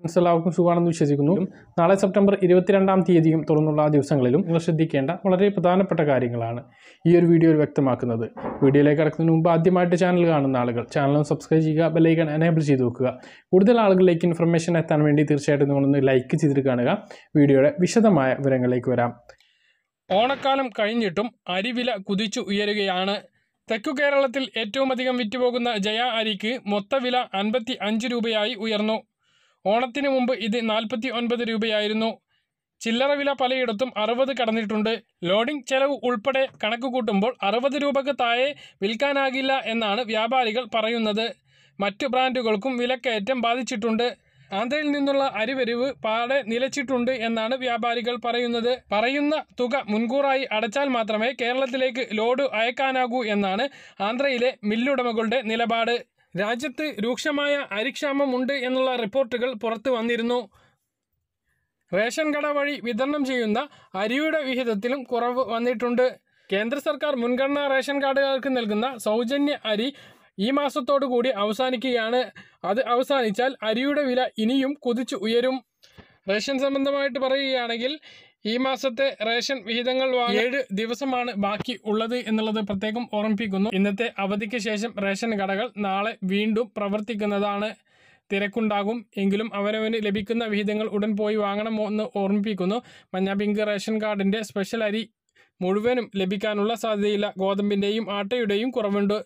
എല്ലാവർക്കും സുഖമാണെന്ന് വിശ്വസിക്കുന്നു നാളെ സെപ്റ്റംബർ ഇരുപത്തിരണ്ടാം തീയതിയും തുറന്നുള്ള ദിവസങ്ങളിലും നിങ്ങൾ ശ്രദ്ധിക്കേണ്ട വളരെ പ്രധാനപ്പെട്ട കാര്യങ്ങളാണ് ഈ ഒരു വീഡിയോയിൽ വ്യക്തമാക്കുന്നത് വീഡിയോയിലേക്ക് കടക്കുന്നതിന് മുമ്പ് ആദ്യമായിട്ട് ചാനൽ കാണുന്ന ആളുകൾ ചാനൽ സബ്സ്ക്രൈബ് ചെയ്യുക ബെല്ലൈക്കൺ എനേബിൾ ചെയ്ത് വെക്കുക കൂടുതൽ ആളുകളിലേക്ക് ഇൻഫർമേഷൻ എത്താൻ വേണ്ടി തീർച്ചയായിട്ടും നിങ്ങളൊന്ന് ലൈക്ക് ചെയ്തിട്ട് കാണുക വീഡിയോയുടെ വിശദമായ വിവരങ്ങളിലേക്ക് വരാം ഓണക്കാലം കഴിഞ്ഞിട്ടും അരിവില കുതിച്ചു ഉയരുകയാണ് തെക്കു കേരളത്തിൽ ഏറ്റവും അധികം വിറ്റുപോകുന്ന ജയ അരിക്ക് മൊത്തവില അൻപത്തി അഞ്ച് രൂപയായി ഉയർന്നു ഓണത്തിന് മുമ്പ് ഇത് നാൽപ്പത്തി ഒൻപത് രൂപയായിരുന്നു ചില്ലറ വില പലയിടത്തും അറുപത് കടന്നിട്ടുണ്ട് ലോഡിംഗ് ചെലവ് ഉൾപ്പെടെ കണക്ക് കൂട്ടുമ്പോൾ അറുപത് രൂപക്ക് താഴെ വിൽക്കാനാകില്ല എന്നാണ് വ്യാപാരികൾ പറയുന്നത് മറ്റു ബ്രാൻഡുകൾക്കും വിലക്കയറ്റം ബാധിച്ചിട്ടുണ്ട് ആന്ധ്രയിൽ നിന്നുള്ള അരിവരിവ് പാടെ നിലച്ചിട്ടുണ്ട് എന്നാണ് വ്യാപാരികൾ പറയുന്നത് പറയുന്ന തുക മുൻകൂറായി അടച്ചാൽ മാത്രമേ കേരളത്തിലേക്ക് ലോഡ് അയക്കാനാകൂ എന്നാണ് ആന്ധ്രയിലെ മില്ലുടമകളുടെ നിലപാട് രാജ്യത്ത് രൂക്ഷമായ അരിക്ഷാമം ഉണ്ട് എന്നുള്ള റിപ്പോർട്ടുകൾ പുറത്തു വന്നിരുന്നു റേഷൻ കട വഴി വിതരണം ചെയ്യുന്ന അരിയുടെ വിഹിതത്തിലും കുറവ് വന്നിട്ടുണ്ട് കേന്ദ്ര സർക്കാർ മുൻഗണനാ റേഷൻ കാർഡുകാർക്ക് നൽകുന്ന സൗജന്യ അരി ഈ മാസത്തോടു കൂടി അവസാനിക്കുകയാണ് അത് അവസാനിച്ചാൽ അരിയുടെ വില ഇനിയും കുതിച്ചു ഉയരും റേഷൻ സംബന്ധമായിട്ട് പറയുകയാണെങ്കിൽ ഈ മാസത്തെ റേഷൻ വിഹിതങ്ങൾ വാങ്ങാൻ ഏഴ് ദിവസമാണ് ബാക്കി ഉള്ളത് എന്നുള്ളത് പ്രത്യേകം ഓർമ്മിപ്പിക്കുന്നു ഇന്നത്തെ അവധിക്ക് ശേഷം റേഷൻ കടകൾ നാളെ വീണ്ടും പ്രവർത്തിക്കുന്നതാണ് തിരക്കുണ്ടാകും എങ്കിലും അവനവന് ലഭിക്കുന്ന വിഹിതങ്ങൾ ഉടൻ പോയി വാങ്ങണം എന്ന് ഓർമ്മിപ്പിക്കുന്നു മഞ്ഞ പിങ്ക് റേഷൻ കാർഡിൻ്റെ സ്പെഷ്യൽ അരി മുഴുവനും ലഭിക്കാനുള്ള സാധ്യതയില്ല ഗോതമ്പിൻ്റെയും ആട്ടയുടെയും കുറവുണ്ട്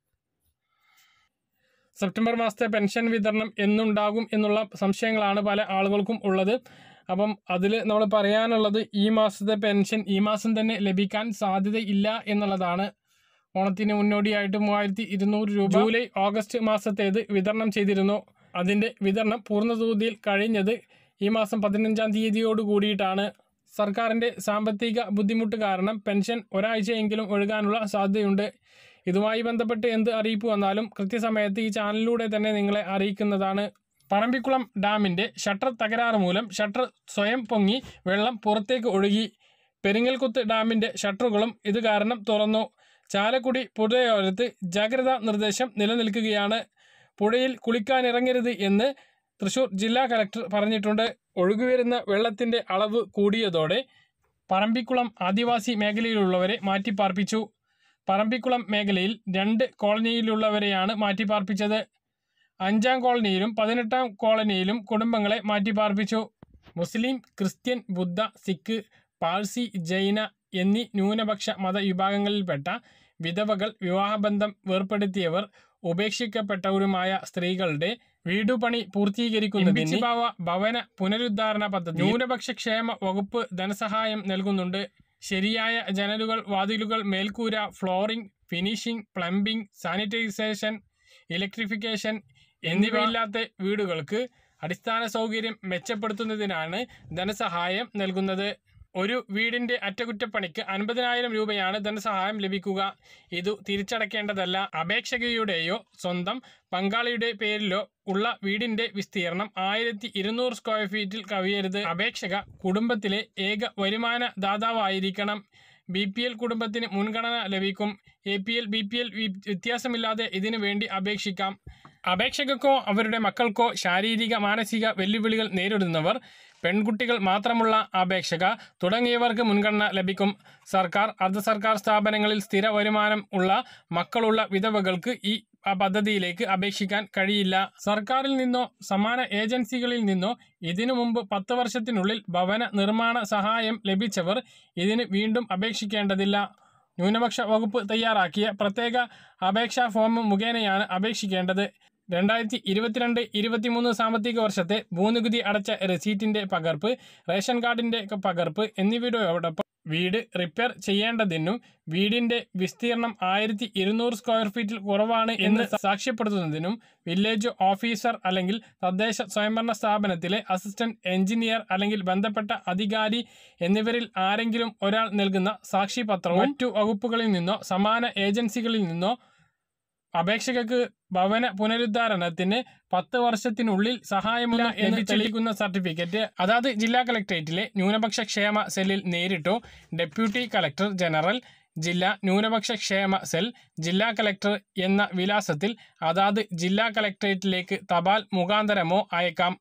സെപ്റ്റംബർ മാസത്തെ പെൻഷൻ വിതരണം എന്നുണ്ടാകും എന്നുള്ള സംശയങ്ങളാണ് പല ആളുകൾക്കും ഉള്ളത് അപ്പം അതിൽ നമ്മൾ പറയാനുള്ളത് ഈ മാസത്തെ പെൻഷൻ ഈ മാസം തന്നെ ലഭിക്കാൻ സാധ്യതയില്ല എന്നുള്ളതാണ് ഓണത്തിന് മുന്നോടിയായിട്ട് മൂവായിരത്തി ഇരുന്നൂറ് രൂപ ജൂലൈ ഓഗസ്റ്റ് മാസത്തേത് വിതരണം ചെയ്തിരുന്നു അതിൻ്റെ വിതരണം പൂർണ്ണതോതിൽ കഴിഞ്ഞത് ഈ മാസം പതിനഞ്ചാം തീയതിയോട് കൂടിയിട്ടാണ് സർക്കാരിൻ്റെ സാമ്പത്തിക ബുദ്ധിമുട്ട് കാരണം പെൻഷൻ ഒരാഴ്ചയെങ്കിലും ഒഴുകാനുള്ള സാധ്യതയുണ്ട് ഇതുമായി ബന്ധപ്പെട്ട് എന്ത് അറിയിപ്പ് വന്നാലും കൃത്യസമയത്ത് ഈ ചാനലിലൂടെ തന്നെ നിങ്ങളെ അറിയിക്കുന്നതാണ് പറമ്പിക്കുളം ഡാമിൻ്റെ ഷട്ടർ തകരാറ് മൂലം ഷട്ടർ സ്വയം പൊങ്ങി വെള്ളം പുറത്തേക്ക് ഒഴുകി പെരിങ്ങൽകുത്ത് ഡാമിൻ്റെ ഷട്ടറുകളും ഇത് കാരണം തുറന്നു ചാലക്കുടി പുഴയോരത്ത് ജാഗ്രതാ നിർദ്ദേശം നിലനിൽക്കുകയാണ് പുഴയിൽ കുളിക്കാനിറങ്ങരുത് എന്ന് തൃശൂർ ജില്ലാ കലക്ടർ പറഞ്ഞിട്ടുണ്ട് ഒഴുകിവരുന്ന വെള്ളത്തിൻ്റെ അളവ് കൂടിയതോടെ പറമ്പിക്കുളം ആദിവാസി മേഖലയിലുള്ളവരെ മാറ്റിപ്പാർപ്പിച്ചു പറമ്പിക്കുളം മേഖലയിൽ രണ്ട് കോളനിയിലുള്ളവരെയാണ് മാറ്റിപ്പാർപ്പിച്ചത് അഞ്ചാം കോളനിയിലും പതിനെട്ടാം കോളനിയിലും കുടുംബങ്ങളെ മാറ്റിപ്പാർപ്പിച്ചു മുസ്ലിം ക്രിസ്ത്യൻ ബുദ്ധ സിഖ് പാഴ്സി ജൈന എന്നീ ന്യൂനപക്ഷ മതവിഭാഗങ്ങളിൽപ്പെട്ട വിധവകൾ വിവാഹബന്ധം വേർപ്പെടുത്തിയവർ ഉപേക്ഷിക്കപ്പെട്ടവരുമായ സ്ത്രീകളുടെ വീടുപണി പൂർത്തീകരിക്കുന്നതിന് ഭവ ഭവന പുനരുദ്ധാരണ പദ്ധതി ന്യൂനപക്ഷ ക്ഷേമ വകുപ്പ് ധനസഹായം നൽകുന്നുണ്ട് ശരിയായ ജനലുകൾ വാതിലുകൾ മേൽക്കൂര flooring finishing plumbing sanitisation electrification എന്നിവയില്ലാത്ത വീടുകൾക്ക് അടിസ്ഥാന സൗകര്യം മെച്ചപ്പെടുത്തുന്നതിനാണ് ധനസഹായം നൽകുന്നത് ഒരു വീടിന്റെ അറ്റകുറ്റപ്പണിക്ക് അൻപതിനായിരം രൂപയാണ് ധനസഹായം ലഭിക്കുക ഇതു തിരിച്ചടക്കേണ്ടതല്ല അപേക്ഷകയുടെയോ സ്വന്തം പങ്കാളിയുടെ പേരിലോ ഉള്ള വീടിന്റെ വിസ്തീർണം ആയിരത്തി ഇരുന്നൂറ് സ്ക്വയർ ഫീറ്റിൽ കവിയരുത് അപേക്ഷക കുടുംബത്തിലെ ഏക വരുമാന ദാതാവായിരിക്കണം ബി പി എൽ കുടുംബത്തിന് മുൻഗണന ലഭിക്കും A P L B P L വ്യത്യാസമില്ലാതെ ഇതിനു വേണ്ടി അപേക്ഷിക്കാം അപേക്ഷകർക്കോ അവരുടെ മക്കൾക്കോ ശാരീരിക മാനസിക വെല്ലുവിളികൾ നേരിടുന്നവർ പെൺകുട്ടികൾ മാത്രമുള്ള അപേക്ഷക തുടങ്ങിയവർക്ക് മുൻഗണന ലഭിക്കും സർക്കാർ അർദ്ധ സർക്കാർ സ്ഥാപനങ്ങളിൽ സ്ഥിര വരുമാനം ഉള്ള മക്കളുള്ള വിധവകൾക്ക് ഈ പദ്ധതിയിലേക്ക് അപേക്ഷിക്കാൻ കഴിയില്ല സർക്കാരിൽ നിന്നോ സമാന ഏജൻസികളിൽ നിന്നോ ഇതിനു മുമ്പ് പത്ത് വർഷത്തിനുള്ളിൽ ഭവന നിർമ്മാണ സഹായം ലഭിച്ചവർ ഇതിന് വീണ്ടും അപേക്ഷിക്കേണ്ടതില്ല ന്യൂനപക്ഷ വകുപ്പ് തയ്യാറാക്കിയ പ്രത്യേക അപേക്ഷാ ഫോം മുഖേനയാണ് അപേക്ഷിക്കേണ്ടത് രണ്ടായിരത്തി ഇരുപത്തിരണ്ട് ഇരുപത്തിമൂന്ന് സാമ്പത്തിക വർഷത്തെ ഭൂനികുതി അടച്ച രസീറ്റിന്റെ പകർപ്പ് റേഷൻ കാർഡിന്റെ പകർപ്പ് എന്നിവയോടൊപ്പം വീട് റിപ്പയർ ചെയ്യേണ്ടതിനും വീടിന്റെ വിസ്തീർണം ആയിരത്തി ഇരുന്നൂറ് സ്ക്വയർ ഫീറ്റിൽ കുറവാണ് എന്ന് സാക്ഷ്യപ്പെടുത്തുന്നതിനും വില്ലേജ് ഓഫീസർ അല്ലെങ്കിൽ തദ്ദേശ സ്വയംഭരണ സ്ഥാപനത്തിലെ അസിസ്റ്റന്റ് എഞ്ചിനീയർ അല്ലെങ്കിൽ ബന്ധപ്പെട്ട അധികാരി എന്നിവരിൽ ആരെങ്കിലും ഒരാൾ നൽകുന്ന സാക്ഷിപത്രവും മറ്റു വകുപ്പുകളിൽ നിന്നോ സമാന ഏജൻസികളിൽ നിന്നോ അപേക്ഷകർക്ക് ഭവന പുനരുദ്ധാരണത്തിന് പത്ത് വർഷത്തിനുള്ളിൽ സഹായമില്ല എന്ന് തെളിയിക്കുന്ന സർട്ടിഫിക്കറ്റ് അതാത് ജില്ലാ കളക്ടറേറ്റിലെ ന്യൂനപക്ഷ ക്ഷേമ സെല്ലിൽ നേരിട്ടോ ഡെപ്യൂട്ടി കളക്ടർ ജനറൽ ജില്ലാ ന്യൂനപക്ഷ ക്ഷേമ സെൽ ജില്ലാ കളക്ടർ എന്ന വിലാസത്തിൽ അതാത് ജില്ലാ കളക്ടറേറ്റിലേക്ക് തപാൽ മുഖാന്തരമോ അയക്കാം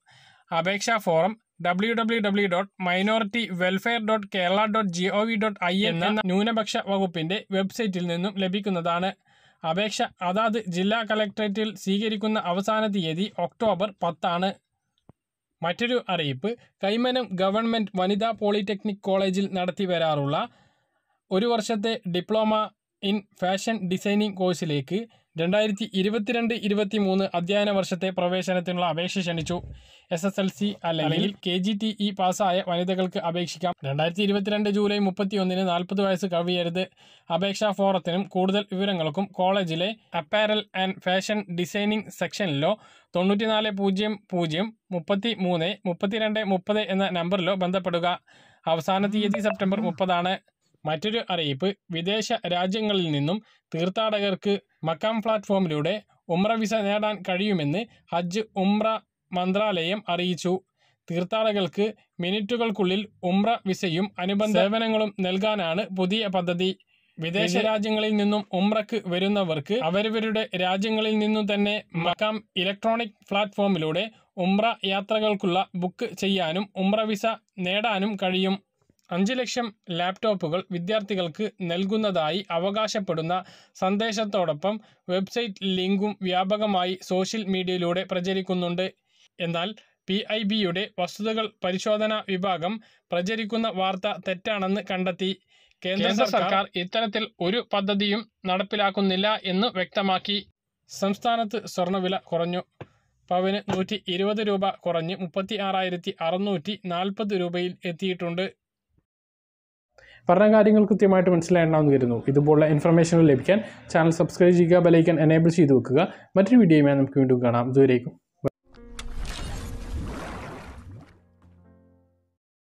അപേക്ഷാ form W W W dot minority welfare dot Kerala dot G O V dot I N എന്ന ന്യൂനപക്ഷ വകുപ്പിന്റെ വെബ്സൈറ്റിൽ നിന്നും ലഭിക്കുന്നതാണ് അപേക്ഷ അതാത് ജില്ലാ കളക്ടറേറ്റിൽ സ്വീകരിക്കുന്ന അവസാന തീയതി ഒക്ടോബർ പത്താണ് മറ്റൊരു അറിയിപ്പ് കൈമനം ഗവൺമെൻറ് വനിതാ പോളിടെക്നിക് കോളേജിൽ നടത്തി വരാറുള്ള ഒരു വർഷത്തെ ഡിപ്ലോമ ഇൻ ഫാഷൻ ഡിസൈനിങ് കോഴ്സിലേക്ക് രണ്ടായിരത്തി ഇരുപത്തിരണ്ട് ഇരുപത്തി മൂന്ന് അധ്യയന വർഷത്തെ പ്രവേശനത്തിനുള്ള അപേക്ഷ ക്ഷണിച്ചു എസ് എസ് എൽ സി അല്ലെങ്കിൽ കെ ജി ടി ഇ പാസ്സായ വനിതകൾക്ക് അപേക്ഷിക്കാം രണ്ടായിരത്തി ഇരുപത്തിരണ്ട് ജൂലൈ മുപ്പത്തി ഒന്നിന് നാൽപ്പത് വയസ്സ് കവിയരുത് അപേക്ഷാ ഫോറത്തിനും കൂടുതൽ വിവരങ്ങൾക്കും കോളേജിലെ അപ്പാരൽ ആൻഡ് ഫാഷൻ ഡിസൈനിങ് സെക്ഷനിലോ തൊണ്ണൂറ്റിനാല് പൂജ്യം പൂജ്യം മുപ്പത്തി മൂന്ന് മുപ്പത്തിരണ്ട് മുപ്പത് എന്ന നമ്പറിലോ ബന്ധപ്പെടുക അവസാന തീയതി സെപ്റ്റംബർ മുപ്പതാണ് മറ്റൊരു അറിയിപ്പ് വിദേശ രാജ്യങ്ങളിൽ നിന്നും തീർത്ഥാടകർക്ക് മക്കാം പ്ലാറ്റ്ഫോമിലൂടെ ഉംറ വിസ നേടാൻ കഴിയുമെന്ന് ഹജ്ജ് ഉംറ മന്ത്രാലയം അറിയിച്ചു തീർത്ഥാടകർക്ക് മിനിറ്റുകൾക്കുള്ളിൽ ഉംറ വിസയും അനുബന്ധ സേവനങ്ങളും നൽകാനാണ് പുതിയ പദ്ധതി വിദേശ രാജ്യങ്ങളിൽ നിന്നും ഉംറക്ക് വരുന്നവർക്ക് അവരവരുടെ രാജ്യങ്ങളിൽ നിന്നും തന്നെ മക്കാം ഇലക്ട്രോണിക് പ്ലാറ്റ്ഫോമിലൂടെ ഉംറ യാത്രകൾക്കുള്ള ബുക്ക് ചെയ്യാനും ഉംറ വിസ നേടാനും കഴിയും അഞ്ച് ലക്ഷം ലാപ്ടോപ്പുകൾ വിദ്യാർത്ഥികൾക്ക് നൽകുന്നതായി അവകാശപ്പെടുന്ന സന്ദേശത്തോടൊപ്പം വെബ്സൈറ്റ് ലിങ്കും വ്യാപകമായി സോഷ്യൽ മീഡിയയിലൂടെ പ്രചരിക്കുന്നുണ്ട് എന്നാൽ പി ഐ ബിയുടെ വസ്തുതകൾ പരിശോധനാ വിഭാഗം പ്രചരിക്കുന്ന വാർത്ത തെറ്റാണെന്ന് കണ്ടെത്തി കേന്ദ്ര സർക്കാർ ഇത്തരത്തിൽ ഒരു പദ്ധതിയും നടപ്പിലാക്കുന്നില്ല എന്ന് വ്യക്തമാക്കി സംസ്ഥാനത്ത് സ്വർണ്ണവില കുറഞ്ഞു പവന് നൂറ്റി ഇരുപത് രൂപ കുറഞ്ഞ് മുപ്പത്തി ആറായിരത്തി അറുന്നൂറ്റി നാൽപ്പത് രൂപയിൽ എത്തിയിട്ടുണ്ട് പറഞ്ഞ കാര്യങ്ങൾ കൃത്യമായിട്ട് മനസ്സിലായിട്ടുണ്ടാവുമെന്ന് കരുതുന്നു ഇതുപോലുള്ള ഇൻഫർമേഷനുകൾ ലഭിക്കാൻ ചാനൽ സബ്സ്ക്രൈബ് ചെയ്യുക ബെലൈക്കൻ എനേബിൾ ചെയ്ത് വെക്കുക മറ്റൊരു വീഡിയോയുമായി നമുക്ക് വീണ്ടും കാണാം ഇതുവരേക്കും